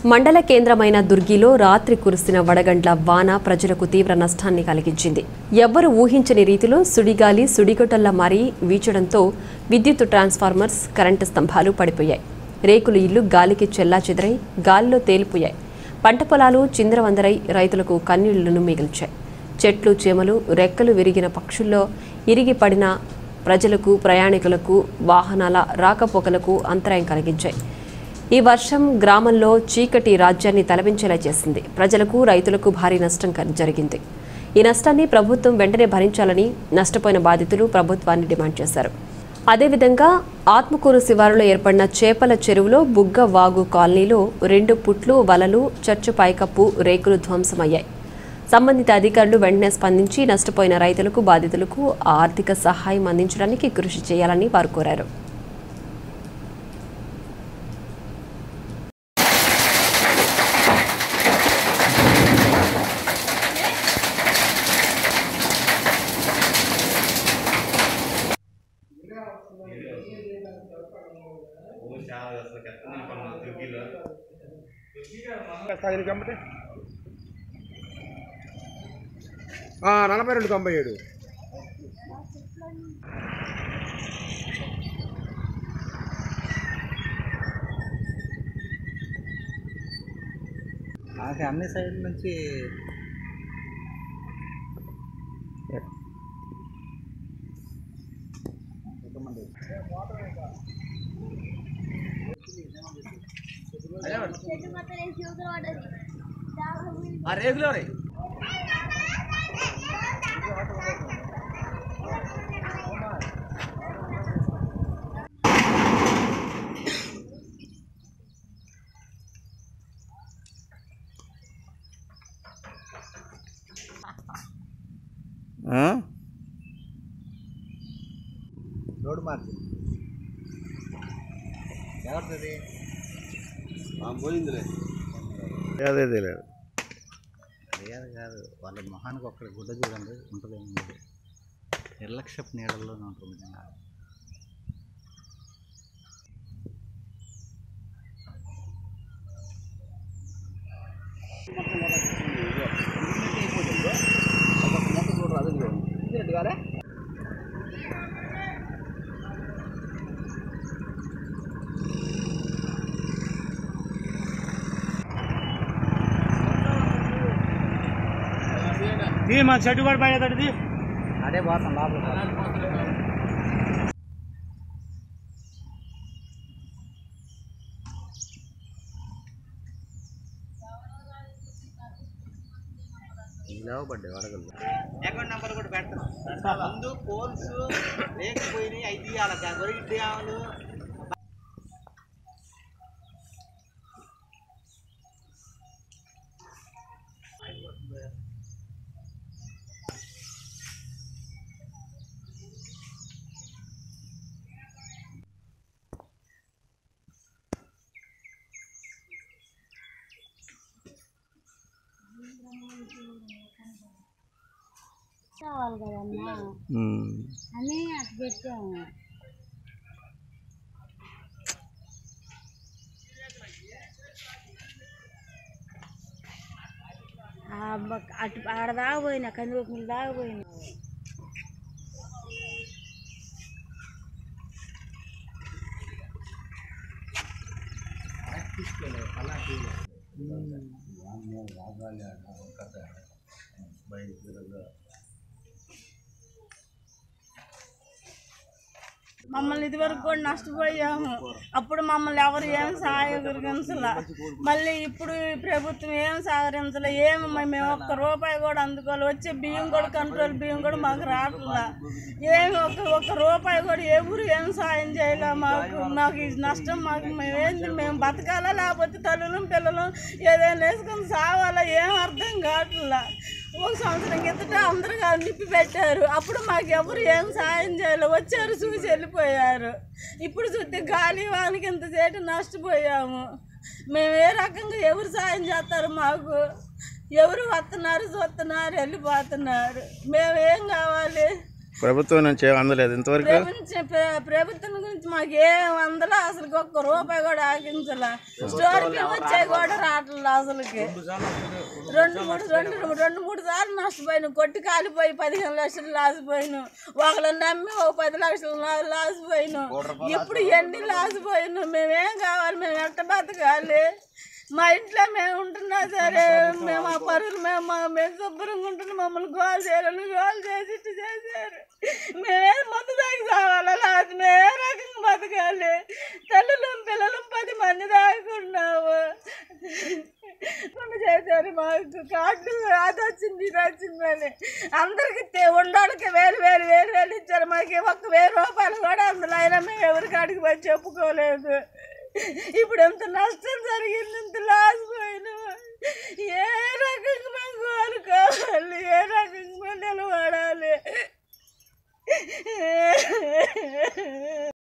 మండల కేంద్రమైన దుర్గిలో రాత్రి కురిసిన వడగండ్ల వాన ప్రజలకు తీవ్ర నష్టాన్ని కలిగించింది ఎవ్వరు ఊహించని రీతిలో సుడిగాలి సుడిగొట్టల్లా మారి వీచడంతో విద్యుత్ ట్రాన్స్ఫార్మర్స్ కరెంటు స్తంభాలు పడిపోయాయి రేకులు ఇల్లు గాలికి చెల్లాచెదరై గాలిలో తేలిపోయాయి పంట పొలాలు చిందరవందరై రైతులకు కన్నీళ్లను మిగిల్చాయి చెట్లు చేమలు రెక్కలు విరిగిన పక్షుల్లో ఇరిగి పడిన ప్రజలకు ప్రయాణికులకు వాహనాల రాకపోకలకు అంతరాయం కలిగించాయి ఈ వర్షం గ్రామంలో చీకటి రాజ్యాన్ని తలపించేలా చేసింది ప్రజలకు రైతులకు భారీ నష్టం కలి- జరిగింది ఈ నష్టాన్ని ప్రభుత్వం వెంటనే భరించాలని నష్టపోయిన బాధితులు ప్రభుత్వాన్ని డిమాండ్ చేశారు అదేవిధంగా ఆత్మకూరు శివారులో ఏర్పడిన చేపల చెరువులో బుగ్గ వాగు కాలనీలో రెండు పుట్లు వలలు చర్చు పైకప్పు రేకులు ధ్వంసమయ్యాయి సంబంధిత అధికారులు వెంటనే స్పందించి నష్టపోయిన రైతులకు బాధితులకు ఆర్థిక సహాయం అందించడానికి కృషి చేయాలని వారు కోరారు తగిన కమ్మటే నలభై రెండు తొంభై ఏడు నాకు అన్ని సైడ్ నుంచి రోడ్డు మార్చి ఎవరిది పోయిందిలే అదే లేదు లేదు కాదు వాళ్ళ మొహానికి ఒక్కడ గుడ్డ చూడండి ఉంటుంది ఏముంది నిర్లక్ష్యపు నీడల్లోనే ఉంటుంది మన చెట్టు కూడా పైన తడిది అదే పోతాం లోపల లేవబడ్డాయి వడగలు అకౌంట్ నెంబర్ కూడా పెడతాం ముందు పోల్స్ లేకపోయినాయి అవి తీయాలి గొరిగిట్టి ఆవులు కావాలి కదమ్మా అని అటు పెట్టాము ఆ బ- అటు ఆడ దాగపోయినా కందిపప్పులు దాగపోయినా మమ్మల్ని ఇదివరకు కూడా నష్టపోయాము అప్పుడు మమ్మల్ని ఎవరు ఏం సహాయకరించలే మళ్ళీ ఇప్పుడు ఈ ప్రభుత్వం ఏం సహకరించలే ఏమి మ- మేము ఒక్క రూపాయి కూడా అందుకోవాలి వచ్చే బియ్యం కూడా కంట్రోల్ బియ్యం కూడా మాకు రావట్లే ఏమి ఒక ఒక్క రూపాయి కూడా ఎవరు ఏం సాయం చేయలే మాకు మాకు ఈ నష్టం మాకు మేమేంది మేము బతకాలా లేకపోతే తల్లులు పిల్లలు ఏదైనా వేసుకొని సావాలా ఏం అర్థం కావట్లే ఒక సంవత్సరం కిందట అందరూ నిప్పి పెట్టారు అప్పుడు మాకు ఎవరు ఏం సాయం చేయలేదు వచ్చారు చూసి వెళ్ళిపోయారు ఇప్పుడు చూస్తే గాలి వానికి ఇంత చేటు నష్టపోయాము మేము ఏ రకంగా ఎవరు సాయం చేస్తారు మాకు ఎవరు వస్తున్నారు చూస్తున్నారు వెళ్ళిపోతున్నారు మేము ఏం కావాలి ప్రభుత్వం నుంచి ఏం అందలేదు ఇంతవరకు ప్రభుత్వం ప్ర- ప్రభుత్వం గురించి మాకు ఏం అందలే అసలు ఒక్క రూపాయి కూడా ఆగించలే స్టోర్కి వచ్చాయి కూడా రావట్లేదు అసలుకి రెండు మూడు రెండు రెండు మూడు సార్లు నష్టపోయాను కొట్టి కాలిపోయి పదిహేను లక్షలు లాసిపోయాను ఒకళ్ళని నమ్మి ఒక పది లక్షలు లా- లాసిపోయాను ఇప్పుడు ఎన్ని లాసిపోయాను మేమేం కావాలి మేము ఎట్ట బతకాలి మా ఇంట్లో మేము ఉంటున్నా సరే మేము ఆ పరువులు మేము మా- మేము శుభ్రంగా ఉంటున్నాం మమ్మల్ని గోల్ చేయాలని గోల్ చేసి ఇట్టు చేశారు మేమే మందు తాగి సావాలి లాస్ట్ మేము ఏ రకంగా బతకాలి తల్లులు పిల్లలు పది మంది దాకున్నాము కొన్ని చేశారు మాకు కార్డు అది వచ్చింది ఇది వచ్చిందని అందరికి ఉండడానికి వేలు వేలు వేలు వేలు ఇచ్చారు మాకు ఒక్క వెయ్యి రూపాయలు కూడా అందులో అయినా మేము ఎవరికి అడిగి పోయి చెప్పుకోలేదు ఇప్పుడు ఎంత నష్టం జరిగింది ఇంత లాస్ పోయినా ఏ రకంగా మేము కోరుకోవాలి ఏ రకంగా నిలబడాలి